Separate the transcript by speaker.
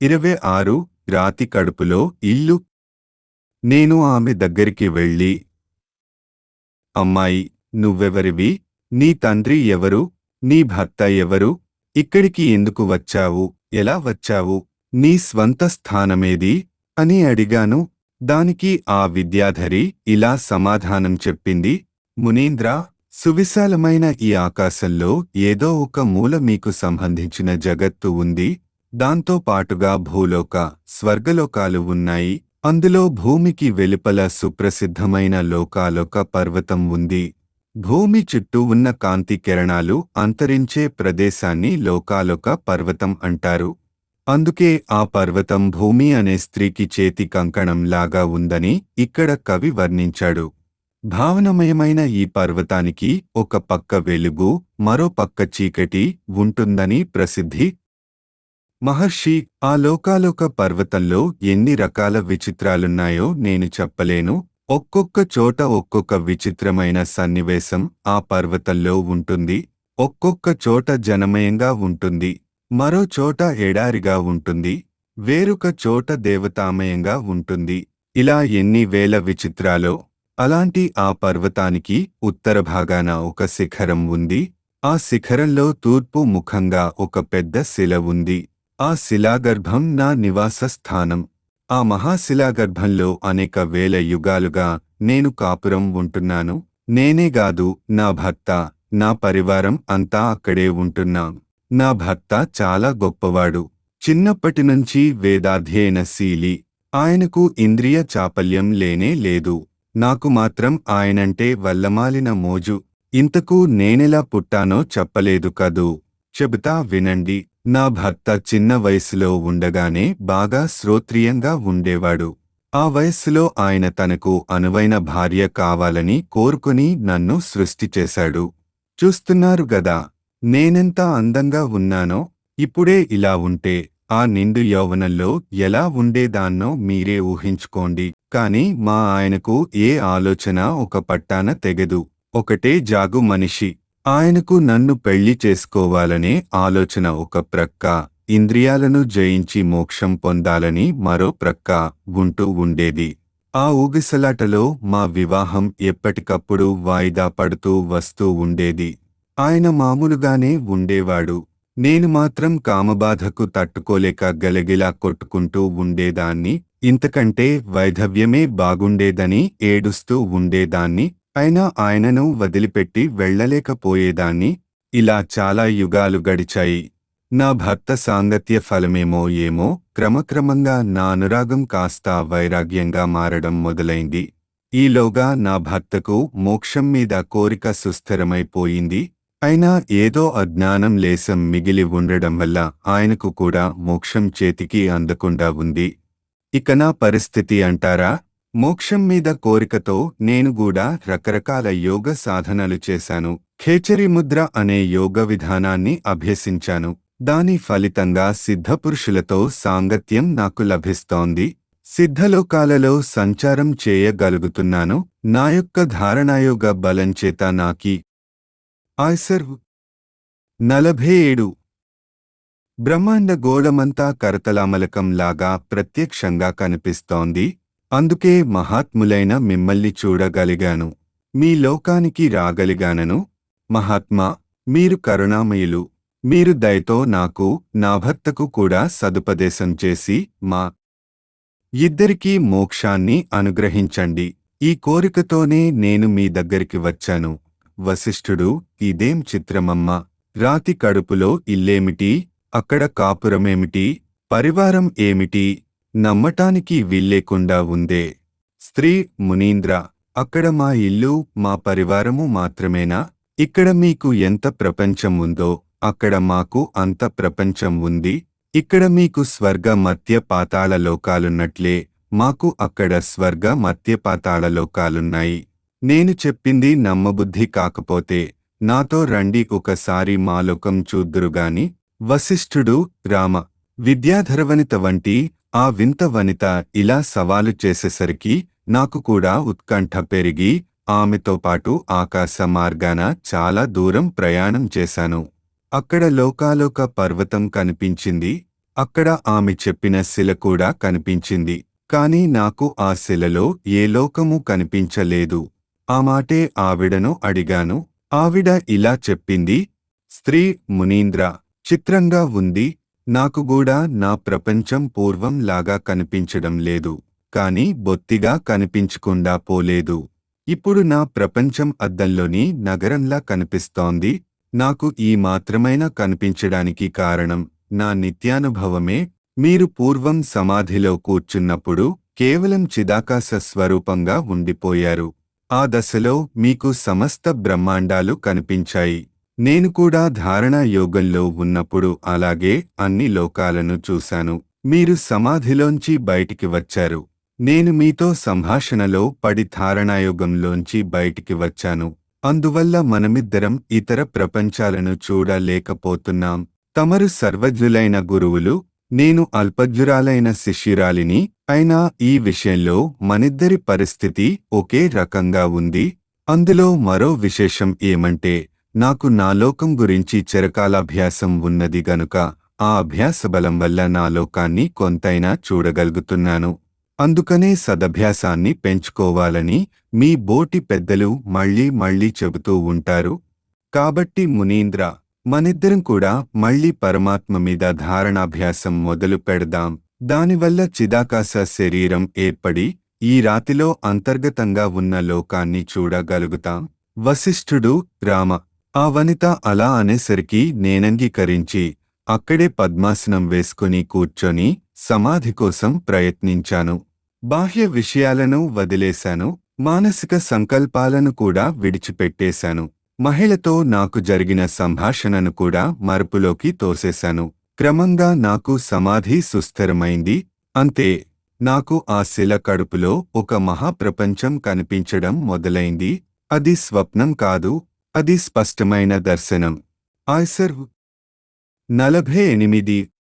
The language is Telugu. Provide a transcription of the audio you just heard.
Speaker 1: ఇరవై ఆరు రాతి కడుపులో ఇల్లు నేను ఆమె దగ్గరికి వెళ్ళి అమ్మాయి నువ్వెవరివి నీ తండ్రి ఎవరు నీ భర్త ఎవరు ఇక్కడికి ఎందుకు వచ్చావు ఎలా వచ్చావు నీ స్వంత స్థానమేది అని అడిగాను దానికి ఆ విద్యాధరి ఇలా సమాధానం చెప్పింది మునీంద్ర సువిశాలమైన ఈ ఆకాశంలో ఏదో ఒక మూల మీకు సంబంధించిన జగత్తు ఉంది దాంతో పాటుగా భూలోక స్వర్గలోకాలు ఉన్నాయి అందులో భూమికి వెలుపల సుప్రసిద్ధమైన లోకాలోక పర్వతం ఉంది భూమి చుట్టూ ఉన్న కాంతి కిరణాలు అంతరించే ప్రదేశాన్ని లోకాలోక పర్వతం అంటారు అందుకే ఆ పర్వతం భూమి అనే స్త్రీకి చేతి కంకణం లాగా ఉందని ఇక్కడ కవి వర్ణించాడు భావనమయమైన ఈ పర్వతానికి ఒక పక్క వెలుగు మరో పక్క చీకటి ఉంటుందని ప్రసిద్ధి మహర్షి ఆ లోకాలోక పర్వతంలో ఎన్ని రకాల విచిత్రాలున్నాయో నేను చెప్పలేను ఒక్కొక్క చోట ఒక్కొక్క విచిత్రమైన సన్నివేశం ఆ పర్వతంలో ఉంటుంది ఒక్కొక్క చోట జనమయంగా ఉంటుంది మరో చోట ఎడారిగా ఉంటుంది వేరొక చోట దేవతామయంగా ఉంటుంది ఇలా ఎన్ని వేల విచిత్రాలో అలాంటి ఆ పర్వతానికి ఉత్తర భాగాన ఒక శిఖరం ఉంది ఆ శిఖరంలో తూర్పు ముఖంగా ఒక పెద్ద శిల ఉంది ఆ శిలాగర్భం నా నివాస స్థానం ఆ మహాశిలాగర్భంలో అనేక వేల యుగాలుగా నేను కాపురం ఉంటున్నాను నేనేగాదు నా భర్త నా పరివారం అంతా అక్కడే ఉంటున్నాం నా భర్త చాలా గొప్పవాడు చిన్నప్పటినుంచి వేదాధ్యయనశీలి ఆయనకు ఇంద్రియ చాపల్యం లేనే లేదు నాకు మాత్రం ఆయనంటే వల్లమాలిన మోజు ఇంతకు నేనెలా పుట్టానో చెప్పలేదు కదూ చెబుతా వినండి నా భర్త చిన్న వయసులో ఉండగానే బాగా శ్రోత్రియంగా ఉండేవాడు ఆ వయస్సులో ఆయన తనకు అనువైన భార్య కావాలని కోరుకుని నన్ను సృష్టి చేశాడు చూస్తున్నారు గదా నేనెంత అందంగా ఉన్నానో ఇప్పుడే ఇలా ఉంటే ఆ నిండు యౌవనంలో ఎలా ఉండేదాన్నో మీరే ఊహించుకోండి కాని మా ఆయనకు ఏ ఆలోచన ఒక పట్టాన తెగదు ఒకటే జాగు మనిషి ఆయనకు నన్ను పెళ్లి చేసుకోవాలనే ఆలోచన ఒక ప్రక్క ఇంద్రియాలను జయించి మోక్షం పొందాలని మరో ప్రక్క ఉంటూ ఉండేది ఆ ఊగిసలాటలో మా వివాహం ఎప్పటికప్పుడు వాయిదా పడుతూ వస్తూ ఉండేది ఆయన మామూలుగానే ఉండేవాడు నేను మాత్రం కామబాధకు తట్టుకోలేక గలగిలా కొట్టుకుంటూ ఉండేదాన్ని ఇంతకంటే వైధవ్యమే బాగుండేదని ఏడుస్తూ ఉండేదాన్ని అయినా ఆయనను వదిలిపెట్టి వెళ్ళలేకపోయేదాన్ని ఇలా చాలా యుగాలు గడిచాయి నా భర్త సాంగత్య ఫలమేమో ఏమో క్రమక్రమంగా నా అనురాగం కాస్త వైరాగ్యంగా మారడం మొదలైంది ఈలోగా నా భర్తకు మోక్షం మీద కోరిక సుస్థిరమైపోయింది అయినా ఏదో అజ్ఞానం లేసం మిగిలి ఉండడం వల్ల ఆయనకు కూడా మోక్షం చేతికి అందకుండా ఉంది ఇక నా పరిస్థితి అంటారా మోక్షం మీద కోరికతో నేను కూడా రకరకాల యోగ సాధనలు చేశాను ఖేచరి ముద్ర అనే యోగ విధానాన్ని అభ్యసించాను దాని ఫలితంగా సిద్ధపురుషులతో సాంగత్యం నాకు లభిస్తోంది సిద్ధలోకాలలో సంచారం చేయగలుగుతున్నాను నా యొక్క ధారణాయోగ బలం చేత నాకి ఆయ్సర్ నలభై ఏడు బ్రహ్మాండ గోళమంతా కరతలామలకంలాగా ప్రత్యక్షంగా కనిపిస్తోంది అందుకే మహాత్ములైన మిమ్మల్ని చూడగలిగాను మీ లోకానికి రాగలిగానను మహాత్మా మీరు కరుణామయులు మీరు దయతో నాకు నా భర్తకు కూడా సదుపదేశం చేసి మా ఇద్దరికీ మోక్షాన్ని అనుగ్రహించండి ఈ కోరికతోనే నేను మీ దగ్గరికి వచ్చాను వశిష్ఠుడు ఇదేం చిత్రమమ్మా రాతి కడుపులో ఇల్లేమిటి అక్కడ కాపురమేమిటి పరివారం ఏమిటి నమ్మటానికి వీల్లేకుండా ఉందే స్త్రీ మునీంద్ర అక్కడ మా ఇల్లు మా పరివారము మాత్రమేనా ఇక్కడ మీకు ఎంత ప్రపంచం ఉందో అక్కడ మాకు అంత ప్రపంచం ఉంది ఇక్కడ మీకు స్వర్గ మధ్య పాతాళ లోకాలున్నట్లే మాకు అక్కడ స్వర్గ మధ్య పాతాళ లోకాలున్నాయి నేను చెప్పింది నమ్మబుద్ధి కాకపోతే నాతో రండి ఒకసారి మా లోకం చూద్దురుగాని వశిష్ఠుడు రామ విద్యాధరవనిత వంటి ఆ వింత వనిత ఇలా సవాలు చేసేసరికి నాకు కూడా ఉత్కంఠ పెరిగి ఆమెతో పాటు ఆకాశ మార్గాన చాలా దూరం ప్రయాణం చేశాను అక్కడ లోకాలోక పర్వతం కనిపించింది అక్కడ ఆమె చెప్పిన శిల కూడా కనిపించింది కాని నాకు ఆ శిలలో ఏ లోకము కనిపించలేదు ఆ మాటే ఆవిడను అడిగాను ఆవిడ ఇలా చెప్పింది స్త్రీ మునీంద్ర చిత్రంగా ఉంది నాకు కూడా నా ప్రపంచం పూర్వం లాగా కనిపించడం లేదు కాని బొత్తిగా కనిపించకుండా పోలేదు ఇప్పుడు నా ప్రపంచం అద్దంలోని నగరంలా కనిపిస్తోంది నాకు ఈ మాత్రమైనా కనిపించడానికి కారణం నా నిత్యానుభవమే మీరు పూర్వం సమాధిలో కూర్చున్నప్పుడు కేవలం చిదాకాశ స్వరూపంగా ఉండిపోయారు ఆ దశలో మీకు సమస్త బ్రహ్మాండాలు కనిపించాయి నేను కూడా ధారణా యోగంలో ఉన్నప్పుడు అలాగే అన్ని లోకాలను చూశాను మీరు సమాధిలోంచి బయటికి వచ్చారు నేను మీతో సంభాషణలో పడి ధారణాయోగంలోంచి బయటికి వచ్చాను అందువల్ల మనమిద్దరం ఇతర ప్రపంచాలను చూడలేకపోతున్నాం తమరు సర్వజ్ఞులైన గురువులు నేను అల్పజ్ఞురాలైన శిష్యురాలిని అయినా ఈ విషయంలో మనిద్దరి పరిస్థితి ఒకే రకంగా ఉంది అందులో మరో విశేషం ఏమంటే నాకు నా లోకం గురించి చిరకాలాభ్యాసం ఉన్నది గనుక ఆ అభ్యాస బలం వల్ల నా లోకాన్ని కొంతైనా చూడగలుగుతున్నాను అందుకనే సదభ్యాసాన్ని పెంచుకోవాలని మీ బోటి పెద్దలు మళ్ళీ మళ్ళీ చెబుతూ ఉంటారు కాబట్టి మునీంద్ర మనిద్దరం కూడా మళ్ళీ పరమాత్మ మీద ధారణాభ్యాసం మొదలు పెడదాం దానివల్ల చిదాకాశ శరీరం ఏర్పడి ఈ రాతిలో అంతర్గతంగా ఉన్న లోకాన్ని చూడగలుగుతాం వశిష్ఠుడు రామ ఆ వనిత అలా అనేసరికి నేనంగీకరించి అక్కడే పద్మాసనం వేసుకుని కూర్చొని సమాధి కోసం ప్రయత్నించాను బాహ్య విషయాలను వదిలేశాను మానసిక సంకల్పాలను కూడా విడిచిపెట్టేశాను మహిళతో నాకు జరిగిన సంభాషణను కూడా మరుపులోకి తోసేశాను క్రమంగా నాకు సమాధి సుస్థిరమైంది అంతే నాకు ఆ శిల కడుపులో ఒక మహాప్రపంచం కనిపించడం మొదలైంది అది స్వప్నం కాదు అది స్పష్టమైన దర్శనం ఆయ్సర్ నలభై ఎనిమిది